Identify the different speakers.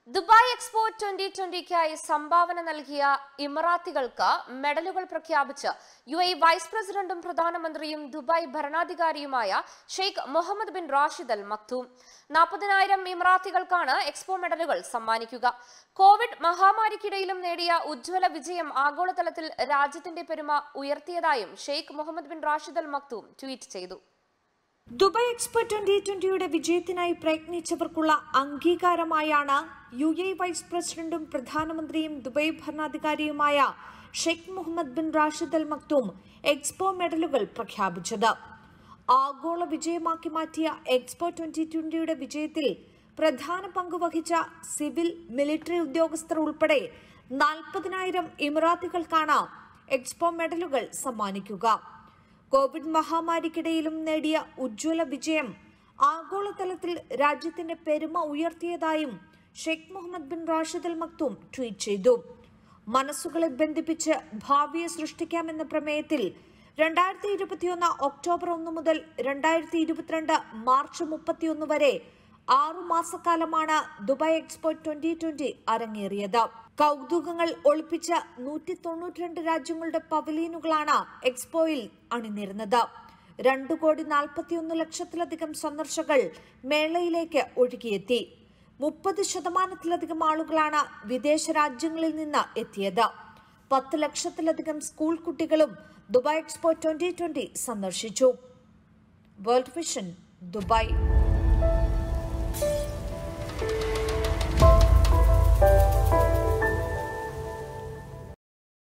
Speaker 1: Dubai Expo twenty ട്വന്റിക്കായി സംഭാവന നൽകിയ ഇമറാത്തികൾക്ക് മെഡലുകൾ പ്രഖ്യാപിച്ച് യു എ വൈസ് പ്രസിഡന്റും പ്രധാനമന്ത്രിയും ദുബായ് ഭരണാധികാരിയുമായ Sheikh Mohammed bin Rashid Al Maktoum നാൽപ്പതിനായിരം ഇമറാത്തികൾക്കാണ് എക്സ്പോ മെഡലുകൾ സമ്മാനിക്കുക കോവിഡ് മഹാമാരിക്കിടയിലും നേടിയ ഉജ്ജ്വല വിജയം ആഗോളതലത്തിൽ രാജ്യത്തിന്റെ പെരുമ ഉയർത്തിയതായും Sheikh Mohammed bin Rashid Al Maktoum tweet ചെയ്തു
Speaker 2: ദുബായ് എക്സ്പോ ട്വന്റി ട്വന്റിയുടെ വിജയത്തിനായി പ്രയത്നിച്ചവർക്കുള്ള അംഗീകാരമായാണ് യു എ വൈസ് പ്രസിഡന്റും പ്രധാനമന്ത്രിയും ദുബായ് ഭരണാധികാരിയുമായ Sheikh Mohammed bin Rashid Al Maktoum Expo മെഡലുകൾ പ്രഖ്യാപിച്ചത് ആഗോള വിജയമാക്കി മാറ്റിയ എക്സ്പോ ട്വന്റി ട്വന്റിയുടെ വിജയത്തിൽ പ്രധാന പങ്ക് വഹിച്ച സിവിൽ മിലിറ്ററി ഉദ്യോഗസ്ഥർ ഉൾപ്പെടെ നാൽപ്പതിനായിരം ഇമറാത്തികൾക്കാണ് എക്സ്പോ മെഡലുകൾ സമ്മാനിക്കുക കോവിഡ് മഹാമാരിക്കിടയിലും നേടിയ ഉജ്ജ്വല വിജയം ആഗോളതലത്തിൽ രാജ്യത്തിന്റെ പെരുമ ഉയർത്തിയതായും Sheikh Mohammed bin Rashid Al Maktoum tweet ചെയ്തു മനസ്സുകളെ ബന്ധിപ്പിച്ച് ഭാവിയെ സൃഷ്ടിക്കാമെന്ന പ്രമേയത്തിൽ രണ്ടായിരത്തി ഇരുപത്തിയൊന്ന് ഒക്ടോബർ ഒന്ന് മുതൽ രണ്ടായിരത്തി ഇരുപത്തിരണ്ട് മാർച്ച് മുപ്പത്തിയൊന്ന് വരെ ആറു മാസക്കാലമാണ് ദുബായ് എക്സ്പോ ട്വന്റി ട്വന്റി അരങ്ങേറിയത് കൗതുകങ്ങൾ ഒളിപ്പിച്ച നൂറ്റി തൊണ്ണൂറ്റിരണ്ട് രാജ്യങ്ങളുടെ പവലിയനുകളാണ് എക്സ്പോയിൽ അണിനിരുന്നത് രണ്ടു കോടി നാൽപ്പത്തിയൊന്ന് ലക്ഷത്തിലധികം സന്ദർശകർ മേളയിലേക്ക് ഒഴുകിയെത്തി മുപ്പത് ശതമാനത്തിലധികം ആളുകളാണ് വിദേശ രാജ്യങ്ങളിൽ നിന്ന് എത്തിയത് പത്ത് ലക്ഷത്തിലധികം സ്കൂൾ കുട്ടികളും ദുബായ് എക്സ്പോ ട്വന്റി ട്വന്റി സന്ദർശിച്ചു വേൾഡ് വിഷൻ ദുബായ്